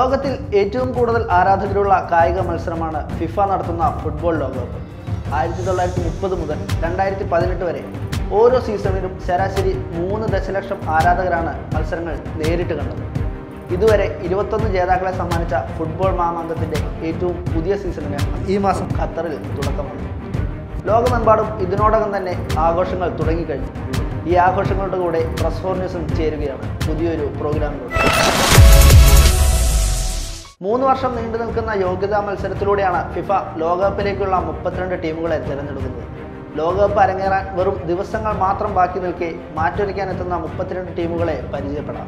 ലോകത്തിൽ ഏറ്റവും കൂടുതൽ ആരാധകരുള്ള കായിക മത്സരമാണ് ഫിഫ നടത്തുന്ന ഫുട്ബോൾ ലോകകപ്പ് ആയിരത്തി തൊള്ളായിരത്തി മുപ്പത് മുതൽ രണ്ടായിരത്തി പതിനെട്ട് വരെ ഓരോ സീസണിലും ശരാശരി മൂന്ന് ദശലക്ഷം ആരാധകരാണ് മത്സരങ്ങൾ നേരിട്ട് കണ്ടത് ഇതുവരെ ഇരുപത്തൊന്ന് ജേതാക്കളെ സമ്മാനിച്ച ഫുട്ബോൾ മാമാങ്കത്തിന്റെ ഏറ്റവും പുതിയ സീസണിന് ഈ മാസം ഖത്തറിൽ തുടക്കമാണ് ലോകമെമ്പാടും ഇതിനോടകം തന്നെ ആഘോഷങ്ങൾ തുടങ്ങിക്കഴിഞ്ഞു ഈ ആഘോഷങ്ങളുടെ കൂടെ പ്രസ് ഫോർ ന്യൂസും ചേരുകയാണ് പുതിയൊരു പ്രോഗ്രാമിലൂടെ മൂന്ന് വർഷം നീണ്ടു നിൽക്കുന്ന യോഗ്യതാ മത്സരത്തിലൂടെയാണ് ഫിഫ ലോകകപ്പിലേക്കുള്ള മുപ്പത്തിരണ്ട് ടീമുകളെ തിരഞ്ഞെടുക്കുന്നത് ലോകകപ്പ് അരങ്ങേറാൻ വെറും ദിവസങ്ങൾ മാത്രം ബാക്കി നിൽക്കെ മാറ്റൊരുക്കാൻ എത്തുന്ന മുപ്പത്തിരണ്ട് ടീമുകളെ പരിചയപ്പെടാം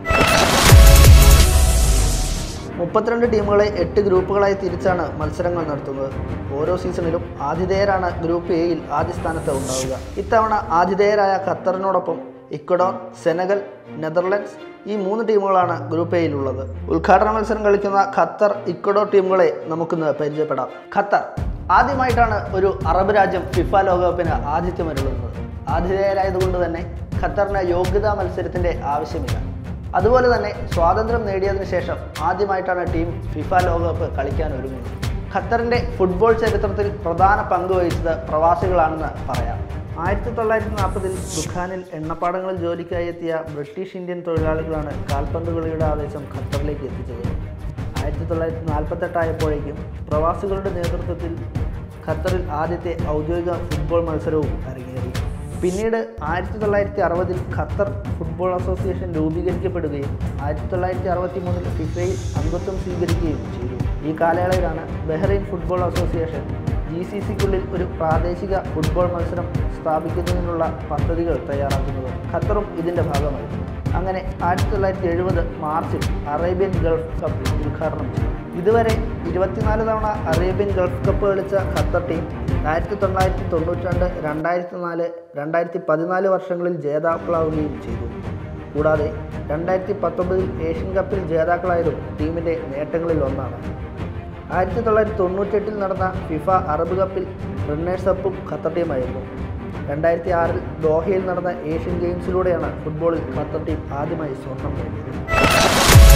മുപ്പത്തിരണ്ട് ടീമുകളെ എട്ട് ഗ്രൂപ്പുകളായി തിരിച്ചാണ് മത്സരങ്ങൾ നടത്തുന്നത് ഓരോ സീസണിലും ആതിഥേയരാണ് ഗ്രൂപ്പ് എയിൽ ആദ്യ സ്ഥാനത്ത് ഉണ്ടാവുക ഇത്തവണ ആതിഥേയരായ ഖത്തറിനോടൊപ്പം ഇക്വഡോർ സെനഗൽ നെതർലൻഡ്സ് ഈ മൂന്ന് ടീമുകളാണ് ഗ്രൂപ്പ് എയിലുള്ളത് ഉദ്ഘാടന മത്സരം കളിക്കുന്ന ഖത്തർ ഇക്വഡോർ ടീമുകളെ നമുക്കിന്ന് പരിചയപ്പെടാം ഖത്തർ ആദ്യമായിട്ടാണ് ഒരു അറബ് രാജ്യം ഫിഫ ലോകകപ്പിന് ആതിഥ്യമരുളുന്നത് ആതിഥേയരായതുകൊണ്ട് തന്നെ ഖത്തറിന് യോഗ്യതാ മത്സരത്തിന്റെ ആവശ്യമില്ല അതുപോലെ തന്നെ സ്വാതന്ത്ര്യം നേടിയതിനു ശേഷം ആദ്യമായിട്ടാണ് ടീം ഫിഫ ലോകകപ്പ് കളിക്കാൻ ഒരുങ്ങുന്നത് ഖത്തറിന്റെ ഫുട്ബോൾ ചരിത്രത്തിൽ പ്രധാന പങ്ക് വഹിച്ചത് പ്രവാസികളാണെന്ന് പറയാം ആയിരത്തി തൊള്ളായിരത്തി നാൽപ്പതിൽ ദുഖാനിൽ എണ്ണപ്പാടങ്ങളിൽ ജോലിക്കായി എത്തിയ ബ്രിട്ടീഷ് ഇന്ത്യൻ തൊഴിലാളികളാണ് കാൽപന്ത് കളിയുടെ ആവേശം ഖത്തറിലേക്ക് എത്തിച്ചത് ആയിരത്തി തൊള്ളായിരത്തി നാൽപ്പത്തെട്ടായപ്പോഴേക്കും പ്രവാസികളുടെ നേതൃത്വത്തിൽ ഖത്തറിൽ ആദ്യത്തെ ഔദ്യോഗിക ഫുട്ബോൾ മത്സരവും അരങ്ങേറി പിന്നീട് ആയിരത്തി തൊള്ളായിരത്തി അറുപതിൽ ഖത്തർ ഫുട്ബോൾ അസോസിയേഷൻ രൂപീകരിക്കപ്പെടുകയും ആയിരത്തി തൊള്ളായിരത്തി അറുപത്തി മൂന്നിൽ ഫിഫയിൽ അംഗത്വം സ്വീകരിക്കുകയും ചെയ്തു ഈ കാലയളവിലാണ് Bahrain football association G C സിക്കുള്ളിൽ ഒരു പ്രാദേശിക ഫുട്ബോൾ മത്സരം സ്ഥാപിക്കുന്നതിനുള്ള പദ്ധതികൾ തയ്യാറാക്കുന്നത് ഖത്തറും ഇതിൻ്റെ ഭാഗമായി അങ്ങനെ ആയിരത്തി തൊള്ളായിരത്തി എഴുപത് മാർച്ചിൽ അറേബ്യൻ ഗൾഫ് കപ്പ് ഉദ്ഘാടനം ചെയ്തു ഇതുവരെ ഇരുപത്തിനാല് തവണ അറേബ്യൻ ഗൾഫ് കപ്പ് കളിച്ച ഖത്തർ ടീം ആയിരത്തി തൊള്ളായിരത്തി തൊണ്ണൂറ്റി രണ്ട് രണ്ടായിരത്തി നാല് രണ്ടായിരത്തി പതിനാല് വർഷങ്ങളിൽ ജേതാക്കളാവുകയും ചെയ്തു കൂടാതെ രണ്ടായിരത്തി പത്തൊമ്പതിൽ ഏഷ്യൻ കപ്പിൽ ജേതാക്കളായതും ടീമിൻ്റെ നേട്ടങ്ങളിൽ ഒന്നാണ് ആയിരത്തി തൊള്ളായിരത്തി തൊണ്ണൂറ്റെട്ടിൽ നടന്ന ഫിഫ അറബ് കപ്പിൽ റണ്ണേഴ്സ് അപ്പും ഖത്തർ ടീമായിരുന്നു രണ്ടായിരത്തി ആറിൽ ദോഹയിൽ നടന്ന ഏഷ്യൻ ഗെയിംസിലൂടെയാണ് ഫുട്ബോളിൽ ഖത്തർ ടീം ആദ്യമായി സ്വർണം നേടിയത്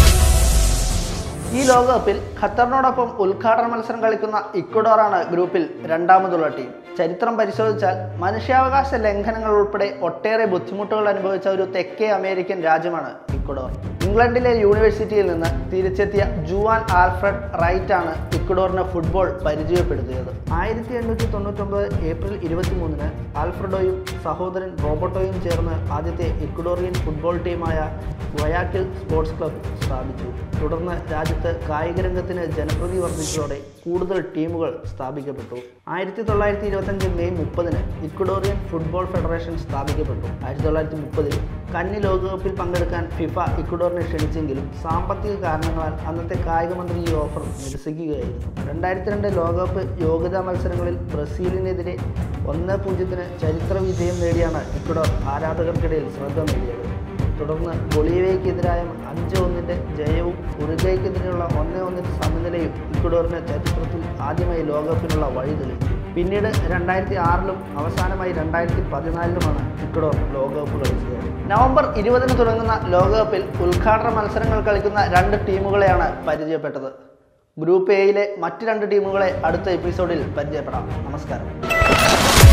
ഈ ലോകകപ്പിൽ ഖത്തറിനോടൊപ്പം ഉദ്ഘാടന മത്സരം കളിക്കുന്ന ഇക്വഡോറാണ് ഗ്രൂപ്പിൽ രണ്ടാമതുള്ള ടീം ചരിത്രം പരിശോധിച്ചാൽ മനുഷ്യാവകാശ ലംഘനങ്ങൾ ഉൾപ്പെടെ ഒട്ടേറെ ബുദ്ധിമുട്ടുകൾ അനുഭവിച്ച ഒരു തെക്കേ അമേരിക്കൻ രാജ്യമാണ് ഇക്വഡോർ ഇംഗ്ലണ്ടിലെ യൂണിവേഴ്സിറ്റിയിൽ നിന്ന് തിരിച്ചെത്തിയ ജുവാൻ ആൽഫ്രഡ് റൈറ്റ് ആണ് ഇക്വഡോറിന് ഫുട്ബോൾ പരിചയപ്പെടുത്തിയത് ആയിരത്തി എണ്ണൂറ്റി തൊണ്ണൂറ്റൊമ്പത് ഏപ്രിൽ ഇരുപത്തി മൂന്നിന് ആൽഫ്രഡോയും സഹോദരൻ റോബർട്ടോയും ചേർന്ന് ആദ്യത്തെ ഇക്വഡോറിയൻ ഫുട്ബോൾ ടീമായ വയാക്കിൽ സ്പോർട്സ് ക്ലബ്ബ് സ്ഥാപിച്ചു തുടർന്ന് രാജ്യത്ത് കായിക രംഗത്തിന് ജനപ്രതി വർദ്ധിച്ചതോടെ കൂടുതൽ ടീമുകൾ സ്ഥാപിക്കപ്പെട്ടു ആയിരത്തി തൊള്ളായിരത്തി ഇരുപത്തഞ്ച് മെയ് മുപ്പതിന് ഇക്വഡോറിയൻ ഫുട്ബോൾ ഫെഡറേഷൻ സ്ഥാപിക്കപ്പെട്ടു ആയിരത്തി തൊള്ളായിരത്തി മുപ്പതിൽ കന്നി ലോകകപ്പിൽ പങ്കെടുക്കാൻ ഫിഫ ഇക്വഡോറിനെ ക്ഷണിച്ചെങ്കിലും സാമ്പത്തിക കാരണങ്ങളാൽ അന്നത്തെ കായിക മന്ത്രി ഈ ഓഫർ നിരസിക്കുകയായിരുന്നു രണ്ടായിരത്തി രണ്ട് ലോകകപ്പ് യോഗ്യതാ മത്സരങ്ങളിൽ ബ്രസീലിനെതിരെ ഒന്ന് പൂജ്യത്തിന് ചരിത്ര വിജയം നേടിയാണ് ഇക്വഡോർ ആരാധകർക്കിടയിൽ ശ്രദ്ധ നേടിയത് തുടർന്ന് ബൊളീവിയയ്ക്കെതിരായ അഞ്ച് ഒന്നിൻ്റെ ജയവും ഉറുഗയ്ക്കെതിരെയുള്ള ഒന്ന് ഒന്നിൻ്റെ സമനിലയും ഇക്വഡോറിന് ചരിത്രത്തിൽ ആദ്യമായി ലോകകപ്പിനുള്ള വഴി തെളിയിച്ചു പിന്നീട് രണ്ടായിരത്തി ആറിലും അവസാനമായി രണ്ടായിരത്തി പതിനാലിലുമാണ് ഇക്വഡോർ ലോകകപ്പ് കളിച്ചത് നവംബർ ഇരുപതിന് തുടങ്ങുന്ന ലോകകപ്പിൽ ഉദ്ഘാടന മത്സരങ്ങൾ കളിക്കുന്ന രണ്ട് ടീമുകളെയാണ് പരിചയപ്പെട്ടത് ഗ്രൂപ്പ് എയിലെ മറ്റ് രണ്ട് ടീമുകളെ അടുത്ത എപ്പിസോഡിൽ പരിചയപ്പെടാം നമസ്കാരം